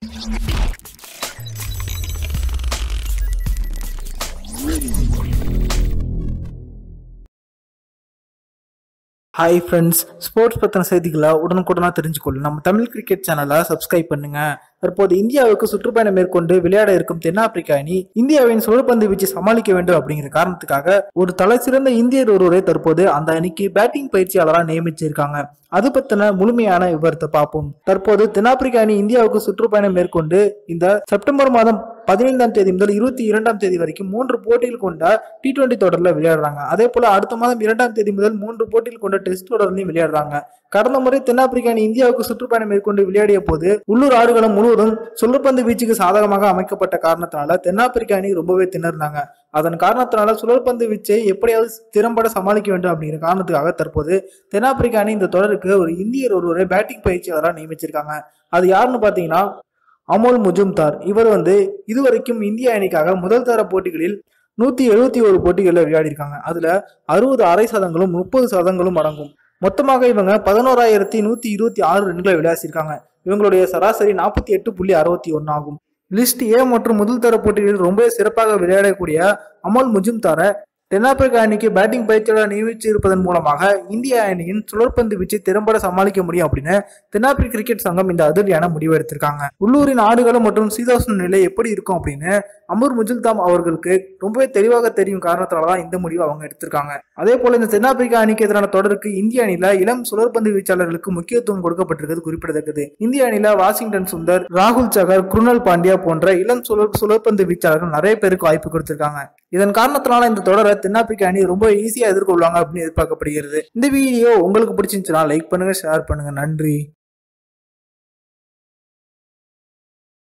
hi friends sports பற்றின செய்திகளை உடனுக்குடனாக தெரிஞ்சுக்கொள்ள நம்ம தமிழ் கிரிக்கெட் சேனலை சப்ஸ்கிரைப் பண்ணுங்க தற்போது இந்தியாவுக்கு சுற்றுப்பயணம் மேற்கொண்டு விளையாட இருக்கும் தென்னாப்பிரிக்க அணி இந்தியாவின் சுழற்பந்து வீச்சு சமாளிக்க வேண்டும் அப்படிங்கிற காரணத்துக்காக ஒரு தலை சிறந்த இந்தியர் ஒருவரை தற்போது அந்த அணிக்கு பேட்டிங் பயிற்சியாளராக நியமிச்சிருக்காங்க அது பத்தின முழுமையான விவரத்தை பார்ப்போம் தற்போது தென்னாப்பிரிக்க அணி இந்தியாவுக்கு சுற்றுப்பயணம் மேற்கொண்டு இந்த செப்டம்பர் மாதம் பதினைந்தாம் தேதி முதல் இருபத்தி இரண்டாம் தேதி வரைக்கும் மூன்று போட்டிகள் கொண்ட டி டுவெண்டி தொடரில் விளையாடுறாங்க அதே போல அடுத்த மாதம் இரண்டாம் தேதி முதல் மூன்று போட்டிகள் கொண்ட டெஸ்ட் தொடர்லையும் விளையாடுறாங்க கடந்த முறை தென்னாப்பிரிக்க அணி இந்தியாவுக்கு சுற்றுப்பயணம் மேற்கொண்டு விளையாடிய போது உள்ளூர் ஆடுகளம் முழுவதும் சுழற்பந்து வீச்சுக்கு சாதகமாக அமைக்கப்பட்ட காரணத்தினால தென்னாப்பிரிக்க அணி ரொம்பவே திணறினாங்க அதன் காரணத்தினால சுழற்பந்து வீச்சை எப்படியாவது திறம்பட சமாளிக்க வேண்டும் அப்படிங்கிற காரணத்துக்காக தற்போது தென்னாப்பிரிக்க அணி இந்த தொடருக்கு ஒரு இந்தியர் ஒருவரை பேட்டிங் பயிற்சியாளராக நியமிச்சிருக்காங்க அது யாருன்னு பார்த்தீங்கன்னா அமோல் முஜும்தார் இவர் வந்து இதுவரைக்கும் இந்திய அணிக்காக முதல் தர போட்டிகளில் நூத்தி எழுபத்தி ஒரு போட்டிகளில் விளையாடிருக்காங்க அதுல அறுபது அரை சதங்களும் முப்பது சதங்களும் அடங்கும் மொத்தமாக இவங்க பதினோராயிரத்தி நூத்தி இருபத்தி ஆறு ரன்களை விளையாடிருக்காங்க இவங்களுடைய சராசரி நாற்பத்தி எட்டு புள்ளி அறுபத்தி ஒன்று ஆகும் லிஸ்ட் ஏ மற்றும் முதல் தர போட்டிகளில் ரொம்ப சிறப்பாக விளையாடக்கூடிய அமோல் முஜும்தாரை தென்னாப்பிரிக்க அணிக்கு பேட்டிங் பயிற்சியாளர் நியமிச்சு இருப்பதன் மூலமாக இந்திய அணியின் சுழற்பந்து வீச்சை திறம்பட சமாளிக்க முடியும் அப்படின்னு தென்னாப்பிரிக்க கிரிக்கெட் சங்கம் இந்த அதிரடியான முடிவு எடுத்திருக்காங்க உள்ளூரின் ஆடுகளம் மற்றும் சீதோஷ்ண நிலை எப்படி இருக்கும் அப்படின்னு அமர் முஜுல்தாம் அவர்களுக்கு ரொம்பவே தெளிவாக தெரியும் காரணத்தால தான் இந்த முடிவு அவங்க எடுத்திருக்காங்க அதே போல இந்த தென்னாப்பிரிக்கா அணிக்கு எதிரான தொடருக்கு இந்திய அணியில இளம் சுழற்பந்து வீச்சாளர்களுக்கு முக்கியத்துவம் கொடுக்கப்பட்டிருக்கிறது குறிப்பிடத்தக்கது இந்திய அணியில வாஷிங்டன் சுந்தர் ராகுல் சகர் குருணல் பாண்டியா போன்ற இளம் சுழற் சுழற்பந்து வீச்சாளர்கள் நிறைய பேருக்கு வாய்ப்பு கொடுத்திருக்காங்க இதன் காரணத்தினால இந்த தொடரை தென்னாப்பிரிக்க அணி ரொம்ப ஈஸியா எதிர்கொள்வாங்க அப்படின்னு எதிர்பார்க்கப்படுகிறது இந்த வீடியோ உங்களுக்கு பிடிச்சிருந்துச்சுன்னா லைக் பண்ணுங்க ஷேர் பண்ணுங்க நன்றி